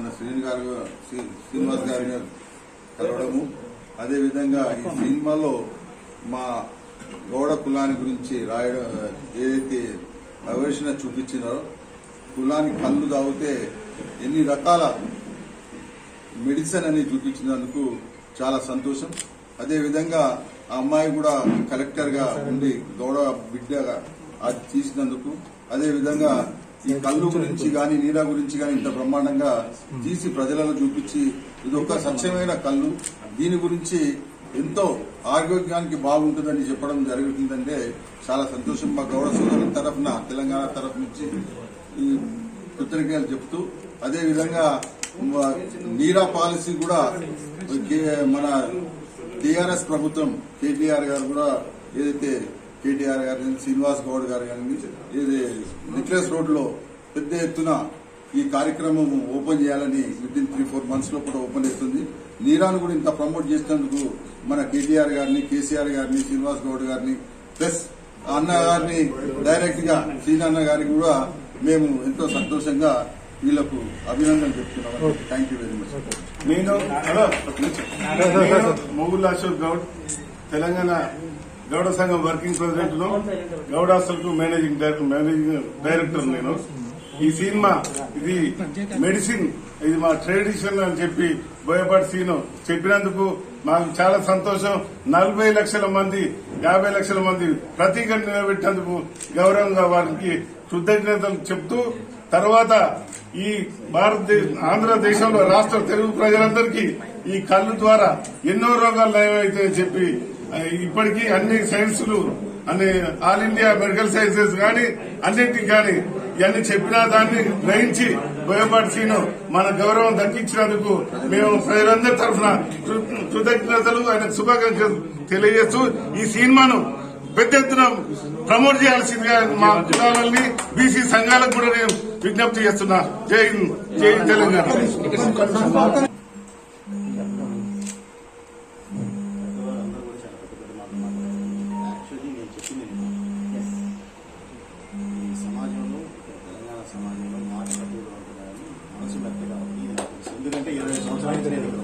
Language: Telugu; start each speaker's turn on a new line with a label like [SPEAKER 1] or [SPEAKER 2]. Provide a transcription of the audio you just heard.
[SPEAKER 1] మన శ్రీని గారు శ్రీ- శ్రీనివాస్ గారిని కలవడము అదేవిధంగా ఈ సినిమాలో మా గౌడ కులాన్ని గురించి రాయడం ఏదైతే అవేషణ చూపించినారో కులానికి కళ్ళు తాగితే ఎన్ని రకాల మెడిసిన్ అని చూపించినందుకు చాలా సంతోషం అదేవిధంగా ఆ అమ్మాయి కూడా కలెక్టర్ గా ఉండి గౌడ బిడ్డగా అది తీసినందుకు అదేవిధంగా ఈ కళ్ళు గురించి గాని నీరా గురించి గాని ఇంత బ్రహ్మాండంగా తీసి ప్రజలలో చూపించి ఇది ఒక స్వచ్ఛమైన కళ్ళు దీని గురించి ఎంతో ఆరోగ్యానికి బాగుంటుందని చెప్పడం జరుగుతుందంటే చాలా సంతోషం మా గౌడ సోదరుల తరఫున తెలంగాణ తరఫు నుంచి ఈ కృతజ్ఞతలు చెప్తూ అదే విధంగా మ- నీరా పాలసీ కూడా కే- మన టీఆర్ఎస్ ప్రభుత్వం కేటీఆర్ గారు కూడా ఏదైతే కేటీఆర్ గారు కానీ శ్రీనివాస్ గౌడ్ గారు కానీ ఏది నెక్లెస్ రోడ్ లో పెద్ద ఎత్తున ఈ కార్యక్రమం ఓపెన్ చేయాలని within three four months లో కూడా ఓపెన్ అవుతుంది నీరాను కూడా ఇంత ప్రమోట్ చేసినందుకు మన కేటీఆర్ గారిని కేసీఆర్ గారిని శ్రీనివాస్ గౌడ్ గారిని ప్లస్ అన్న గారిని డైరెక్ట్ గా శ్రీనన్న గారికి కూడా మేము ఎంతో సంతోషంగా వీళ్ళకు అభినందనలు చెప్తున్నాం థ్యాంక్ యూ వెరీ మచ్
[SPEAKER 2] నేను హలో ఒక నిమిషం. నేను మొగుల్ అశోక్ గౌడ్ తెలంగాణ గౌడ సంఘం వర్కింగ్ ప్రెసిడెంట్ ను గౌడ హాస్టల్ కు మేనేజింగ్ డైరెక్టర్ మేనేజింగ్ డైరెక్టర్ నేను ఈ సినిమా ఇది మెడిసిన్ ఇది మా ట్రెడిషన్ అని చెప్పి బోయపాటి సీను చెప్పినందుకు మాకు చాలా సంతోషం నలభై లక్షల మంది యాభై లక్షల మంది ప్రతీక నిలబెట్టేందుకు గౌరవంగా వారికి కృతజ్ఞతలు చెప్తూ తర్వాత ఈ భారతదేశ ఆంధ్రదేశంలో రాష్ట్ర తెలుగు ప్రజలందరికీ ఈ కళ్ళు ద్వారా ఎన్నో రోగాలు నయమవుతాయని చెప్పి ఆ, ఇప్పటికీ అన్ని సైన్సులు అన్ని ఆల్ ఇండియా మెడికల్ సైన్సెస్ కానీ అన్నింటికి కానీ ఇవన్నీ చెప్పినా దాన్ని గ్రహించి బోయపాటి సీను మన గౌరవం దక్కించినందుకు మేము ప్రజలందరి తరఫున కృ- కృతజ్ఞతలు ఆయన శుభాకాంక్షలు తెలియజేస్తూ ఈ సినిమాను పెద్ద ఎత్తున ప్రమోట్ చేయాల్సిందిగా మా కులాలని బీసీ సంఘాలకు కూడా నేను విజ్ఞప్తి చేస్తున్నా జై హింద్ జై తెలంగాణ
[SPEAKER 3] యాక్చువల్లీ నేను చెప్పింది నేను ఈ సమాజంలో తెలంగాణ సమాజంలో మాట కట్టుబడి ఉంటుందని మనసు మెత్తగా ఉంది ఇది నాకు తెలుసు. ఎందుకంటే ఇరవై సంవత్సరాల నుంచి నేను ఇక్కడ